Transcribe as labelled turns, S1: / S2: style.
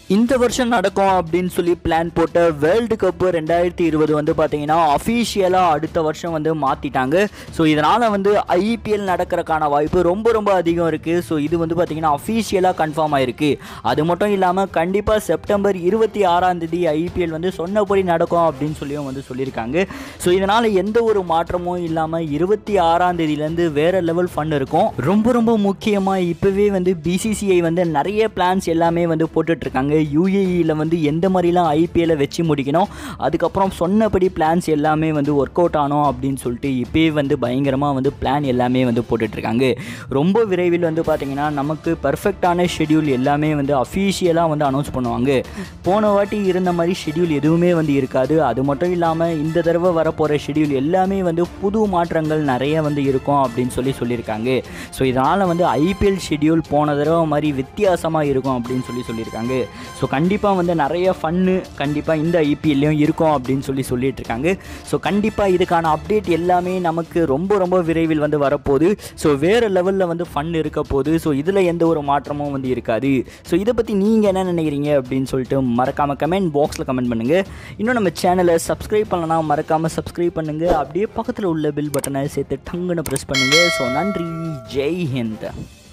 S1: இந்த வருஷம் நடக்கும் அப்படின்னு சொல்லி பிளான் போட்ட வேர்ல்டு கப்பு ரெண்டாயிரத்தி இருபது வந்து பார்த்தீங்கன்னா அஃபீஷியலாக அடுத்த வருஷம் வந்து மாற்றிட்டாங்க ஸோ இதனால் வந்து ஐபிஎல் நடக்கிறக்கான வாய்ப்பு ரொம்ப ரொம்ப அதிகம் இருக்குது ஸோ இது வந்து பார்த்தீங்கன்னா அஃபீஷியலாக கன்ஃபார்ம் ஆயிருக்கு அது மட்டும் இல்லாமல் கண்டிப்பாக செப்டம்பர் இருபத்தி ஆறாம் தேதி ஐபிஎல் வந்து சொன்னபடி நடக்கும் அப்படின்னு சொல்லியும் வந்து சொல்லியிருக்காங்க ஸோ இதனால் எந்த ஒரு மாற்றமும் இல்லாமல் இருபத்தி ஆறாம் தேதியிலேருந்து வேறு லெவல் ஃபன் இருக்கும் ரொம்ப ரொம்ப முக்கியமாக இப்போவே வந்து பிசிசிஐ வந்து நிறைய பிளான்ஸ் எல்லாமே வந்து போட்டுட்ருக்காங்க யூஏஇயில் வந்து எந்த மாதிரிலாம் ஐபிஎல்லை வச்சு முடிக்கணும் அதுக்கப்புறம் சொன்னபடி பிளான்ஸ் எல்லாமே வந்து ஒர்க் அவுட் ஆனோம் அப்படின்னு சொல்லிட்டு இப்போயே வந்து பயங்கரமாக வந்து பிளான் எல்லாமே வந்து போட்டுட்ருக்காங்க ரொம்ப விரைவில் வந்து பார்த்திங்கன்னா நமக்கு பர்ஃபெக்டான ஷெட்யூல் எல்லாமே வந்து அஃபீஷியலாக வந்து அனௌன்ஸ் பண்ணுவாங்க போன வாட்டி இருந்த மாதிரி ஷெட்யூல் எதுவுமே வந்து இருக்காது அது மட்டும் இல்லாமல் இந்த தடவை வரப்போகிற ஷெட்யூல் எல்லாமே வந்து புது மாற்றங்கள் நிறைய வந்து இருக்கும் அப்படின்னு சொல்லி சொல்லியிருக்காங்க ஸோ இதனால் வந்து ஐபிஎல் ஷெட்யூல் போன தடவை மாதிரி வித்தியாசமாக இருக்கும் அப்படின்னு சொல்லி சொல்லியிருக்காங்க ஸோ கண்டிப்பாக வந்து நிறைய ஃபன்னு கண்டிப்பாக இந்த ஐபிஎல்லையும் இருக்கும் அப்படின்னு சொல்லி சொல்லிட்டு இருக்காங்க ஸோ கண்டிப்பாக இதுக்கான அப்டேட் எல்லாமே நமக்கு ரொம்ப ரொம்ப விரைவில் வந்து வரப்போகுது ஸோ வேறு லெவலில் வந்து ஃபன் இருக்க போகுது ஸோ இதில் எந்த ஒரு மாற்றமும் வந்து இருக்காது ஸோ இதை பற்றி நீங்கள் என்ன நினைக்கிறீங்க அப்படின்னு சொல்லிட்டு மறக்காமல் கமெண்ட் பாக்ஸில் கமெண்ட் பண்ணுங்கள் இன்னும் நம்ம சேனலை சப்ஸ்கிரைப் பண்ணலாம் மறக்காமல் சப்ஸ்கிரைப் பண்ணுங்கள் அப்படியே பக்கத்தில் உள்ள பில் பட்டனை சேர்த்து டங்குன்னு ப்ரெஸ் பண்ணுங்கள் ஸோ நன்றி ஜெய் ஹிந்த்